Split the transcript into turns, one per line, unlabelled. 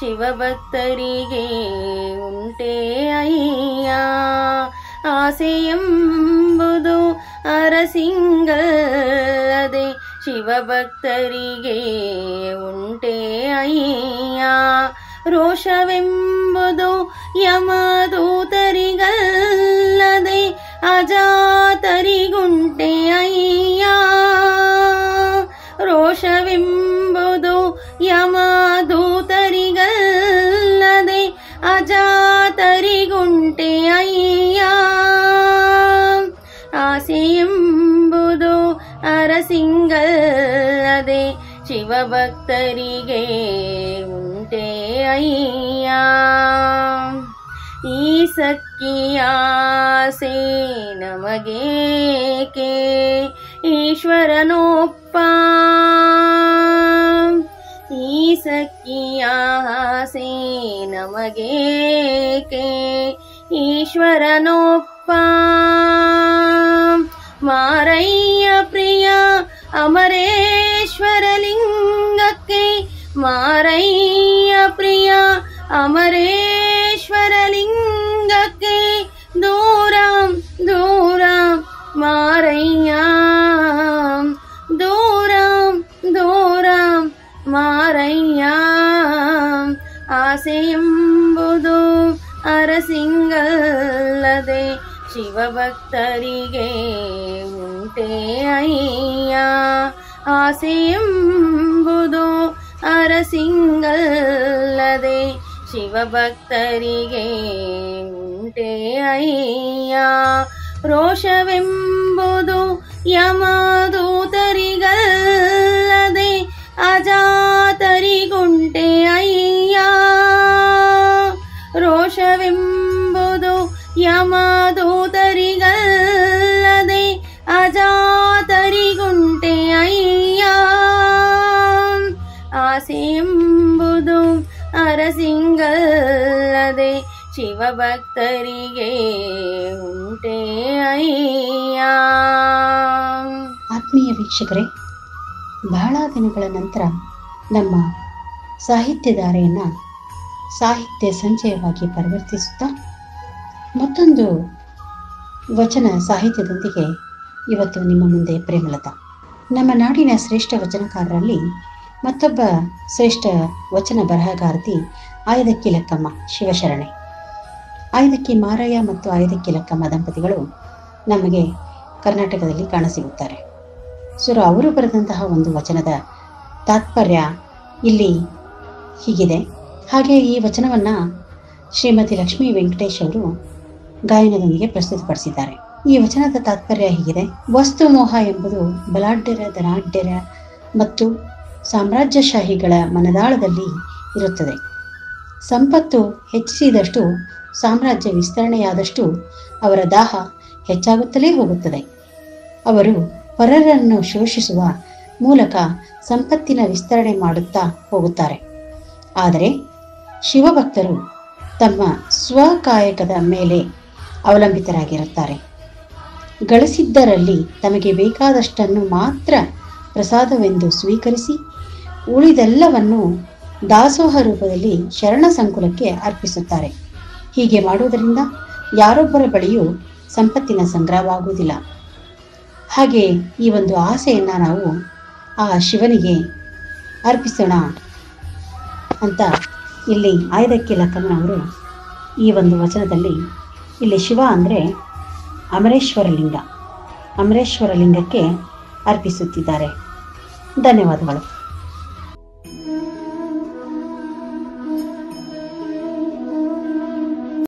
ಶಿವಭಕ್ತರಿಗೆ ಉಂಟೆ ಅಯ್ಯ ಆಸೆಯೆಂಬುದು ಅರಸಿಂಗಲ್ಲದೆ ಶಿವಭಕ್ತರಿಗೆ ಉಂಟೆ ಅಯ್ಯ ರೋಷವೆಂಬುದು ಯಮದೂತರಿಗಲ್ಲದೆ ಅಜಾತರಿಗುಂಟೆ ಅಯ್ಯ ರೋಷವೆಂಬುದು ಯಮದೂತರಿಗಲ್ಲದೆ ಅಜಾತರಿಗುಂಟೆ ಅಯ್ಯ ಆಸೆಯೆಂಬುದು ಅರಸಿಂಗಲ್ಲದೆ ಶಿವಭಕ್ತರಿಗೆ ಉಂಟೆ ಅಯ್ಯ ಈ ಸಕ್ಕಿಯಾಸೆ ನಮಗೇಕೆ ಈಶ್ವರನೊಪ್ಪ ಈ ಸಕ್ಕಿಯಾಸೆ ನಮಗೇಕೆ ಈಶ್ವರನೊಪ್ಪ ಮಾರಯ್ಯ ಪ್ರಿಯ ಅಮರೇಶ್ವರ ಲಿಂಗಕ್ಕೆ ಮಾರಯ್ಯ ಪ್ರಿಯ ಅಮರೇಶ್ವರ ಲಿಂಗಕ್ಕೆ ದೂರ ದೂರ ಮಾರಯ್ಯ ದೂರ ದೂರ ಮಾರಯ್ಯ ಆಸೆಯೆಂಬುದು ಅರಸಿಂಗಲ್ಲದೆ ಶಿವಭಕ್ತರಿಗೆ ಉಂಟೆ ಅಯ್ಯ ಆಸೆಯೆಂಬುದು ಅರಸಿಂಗಲ್ಲದೆ ಶಿವಭಕ್ತರಿಗೆ ಉಂಟೆ ಅಯ್ಯ ರೋಷವೆಂಬುದು ಯಮದೂತರಿಗಲ್ಲದೆ ಅಜಾತರಿಗುಂಟೆ ಅಯ್ಯ ರೋಷವೆಂಬುದು ಯಮದೂತರಿಗಲ್ಲದೆ ಅಜಾತರಿಗುಂಟೆ ಅಯ್ಯ ಆಸೆಂಬುದು ಅರಸಿಂಗಲ್ಲದೆ ಶಿವಭಕ್ತರಿಗೆ ಉಂಟೆ ಅಯ್ಯ
ಆತ್ಮೀಯ ವೀಕ್ಷಕರೇ ಬಹಳ ದಿನಗಳ ನಂತರ ನಮ್ಮ ಸಾಹಿತ್ಯಧಾರೆಯನ್ನು ಸಾಹಿತ್ಯ ಸಂಚಯವಾಗಿ ಪರಿವರ್ತಿಸುತ್ತಾ ಮತ್ತೊಂದು ವಚನ ಸಾಹಿತ್ಯದೊಂದಿಗೆ ಇವತ್ತು ನಿಮ್ಮ ಮುಂದೆ ಪ್ರೇಮಲತಾ ನಮ್ಮ ನಾಡಿನ ಶ್ರೇಷ್ಠ ವಚನಕಾರರಲ್ಲಿ ಮತ್ತೊಬ್ಬ ಶ್ರೇಷ್ಠ ವಚನ ಬರಹಗಾರ್ತಿ ಆಯ್ದಕ್ಕಿ ಲಕ್ಕಮ್ಮ ಶಿವಶರಣೆ ಆಯ್ದಕ್ಕಿ ಮಾರಯ್ಯ ಮತ್ತು ಆಯ್ದಕ್ಕಿ ಲಕ್ಕಮ್ಮ ದಂಪತಿಗಳು ನಮಗೆ ಕರ್ನಾಟಕದಲ್ಲಿ ಕಾಣಸಿಗುತ್ತಾರೆ ಸೊ ಅವರು ಬರೆದಂತಹ ಒಂದು ವಚನದ ತಾತ್ಪರ್ಯ ಇಲ್ಲಿ ಹೀಗಿದೆ ಹಾಗೆ ಈ ವಚನವನ್ನ ಶ್ರೀಮತಿ ಲಕ್ಷ್ಮೀ ವೆಂಕಟೇಶ್ ಅವರು ಗಾಯನದೊಂದಿಗೆ ಪ್ರಸ್ತುತಪಡಿಸಿದ್ದಾರೆ ಈ ವಚನದ ತಾತ್ಪರ್ಯ ಹೀಗಿದೆ ವಸ್ತು ಮೋಹ ಎಂಬುದು ಬಲಾಢ್ಯರ ಧನಾಢ್ಯರ ಮತ್ತು ಸಾಮ್ರಾಜ್ಯಶಾಹಿಗಳ ಮನದಾಳದಲ್ಲಿ ಇರುತ್ತದೆ ಸಂಪತ್ತು ಹೆಚ್ಚಿಸಿದಷ್ಟು ಸಾಮ್ರಾಜ್ಯ ವಿಸ್ತರಣೆಯಾದಷ್ಟು ಅವರ ದಾಹ ಹೆಚ್ಚಾಗುತ್ತಲೇ ಹೋಗುತ್ತದೆ ಅವರು ಪರರನ್ನು ಶೋಷಿಸುವ ಮೂಲಕ ಸಂಪತ್ತಿನ ವಿಸ್ತರಣೆ ಮಾಡುತ್ತಾ ಹೋಗುತ್ತಾರೆ ಆದರೆ ಶಿವಭಕ್ತರು ತಮ್ಮ ಸ್ವಕಾಯಕದ ಮೇಲೆ ಅವಲಂಬಿತರಾಗಿರುತ್ತಾರೆ ಗಳಿಸಿದ್ದರಲ್ಲಿ ತಮಗೆ ಬೇಕಾದಷ್ಟನ್ನು ಮಾತ್ರ ಪ್ರಸಾದವೆಂದು ಸ್ವೀಕರಿಸಿ ಉಳಿದೆಲ್ಲವನ್ನು ದಾಸೋಹ ರೂಪದಲ್ಲಿ ಶರಣ ಸಂಕುಲಕ್ಕೆ ಅರ್ಪಿಸುತ್ತಾರೆ ಹೀಗೆ ಮಾಡುವುದರಿಂದ ಯಾರೊಬ್ಬರ ಬಳಿಯೂ ಸಂಪತ್ತಿನ ಸಂಗ್ರಹವಾಗುವುದಿಲ್ಲ ಹಾಗೆ ಈ ಒಂದು ಆಸೆಯನ್ನು ನಾವು ಆ ಶಿವನಿಗೆ ಅರ್ಪಿಸೋಣ ಅಂತ ಇಲ್ಲಿ ಆಯ್ದಕ್ಕಿ ಲಕ್ಕಮ್ಮನವರು ಈ ಒಂದು ವಚನದಲ್ಲಿ ಇಲ್ಲಿ ಶಿವ ಅಂದರೆ ಅಮರೇಶ್ವರ ಲಿಂಗ ಅಮರೇಶ್ವರ ಲಿಂಗಕ್ಕೆ ಅರ್ಪಿಸುತ್ತಿದ್ದಾರೆ ಧನ್ಯವಾದಗಳು